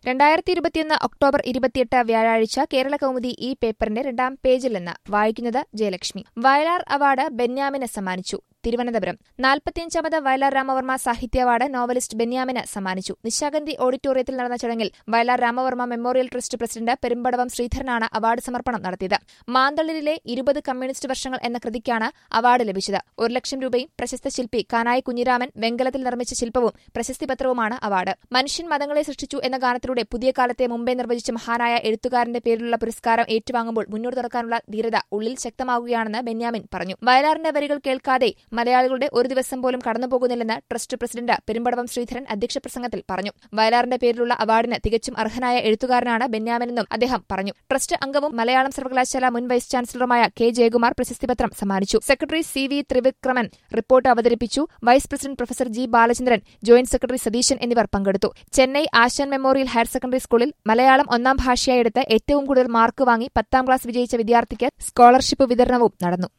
രണ്ടായിരത്തി ഇരുപത്തിയൊന്ന് ഒക്ടോബർ ഇരുപത്തിയെട്ട് വ്യാഴാഴ്ച കേരള കൗമുദി ഈ പേപ്പറിന്റെ രണ്ടാം പേജിൽ നിന്ന് വായിക്കുന്നത് ജയലക്ഷ്മി വയലാർ അവാർഡ് ബെന്യാമിന് സമ്മാനിച്ചു തിരുവനന്തപുരം നാൽപ്പത്തിയഞ്ചാമത് വയലാർ രാമവർമ്മ സാഹിത്യ അവാർഡ് നോവലിസ്റ്റ് ബെന്യാമിന് സമ്മാനിച്ചു നിശാഗന്ധി ഓഡിറ്റോറിയത്തിൽ നടന്ന ചടങ്ങിൽ Vayalar Ramavarma memorial trust president Perumbadavam ശ്രീധരനാണ് അവാർഡ് സമർപ്പണം നടത്തിയത് മാന്തളിരിലെ ഇരുപത് കമ്മ്യൂണിസ്റ്റ് വർഷങ്ങൾ എന്ന കൃതിക്കാണ് അവാർഡ് ലഭിച്ചത് ഒരു ലക്ഷം രൂപയും പ്രശസ്ത ശില്പി കാനായി കുഞ്ഞിരാമൻ വെങ്കലത്തിൽ നിർമ്മിച്ച ശില്പവും പ്രശസ്തി പത്രവുമാണ് അവാർഡ് മനുഷ്യൻ മതങ്ങളെ സൃഷ്ടിച്ചു എന്ന ഗാനത്തിലൂടെ പുതിയ കാലത്തെ മുമ്പേ നിർവചിച്ച മഹാനായ എഴുത്തുകാരന്റെ പേരിലുള്ള പുരസ്കാരം ഏറ്റുവാങ്ങുമ്പോൾ മുന്നോട്ട് തുറക്കാനുള്ള ധീരത ഉള്ളിൽ ശക്തമാകുകയാണെന്ന് ബെന്യാമിൻ പറഞ്ഞു വയലാറിന്റെ വരികൾ കേൾക്കാതെ മലയാളികളുടെ ഒരു ദിവസം പോലും കടന്നുപോകുന്നില്ലെന്ന് ട്രസ്റ്റ് പ്രസിഡന്റ് പെരുമ്പടവം ശ്രീധരൻ അധ്യക്ഷ പ്രസംഗത്തിൽ പറഞ്ഞു വയലാറിന്റെ പേരിലുള്ള അവാർഡിന് തികച്ചും അർഹനായ എഴുത്തുകാരനാണ് ബെന്യാമിനെന്നും അദ്ദേഹം പറഞ്ഞു ട്രസ്റ്റ് അംഗവും മലയാളം സർവകലാശാല മുൻ വൈസ് ചാൻസലറുമായ കെ ജയകുമാർ പ്രശസ്തിപത്രം സമ്മാനിച്ചു secretary C V Thrivikraman report അവതരിപ്പിച്ചു vice president professor G Balachandran joint secretary Satheesan എന്നിവർ പങ്കെടുത്തു Chennai Asan memorial higher secondary സ്കൂളിൽ മലയാളം ഒന്നാം ഭാഷയായി എടുത്ത് ഏറ്റവും കൂടുതൽ മാർക്ക് വാങ്ങി പത്താം ക്ലാസ് വിജയിച്ച വിദ്യാർത്ഥിക്ക് സ്കോളർഷിപ്പ് വിതരണവും നടന്നു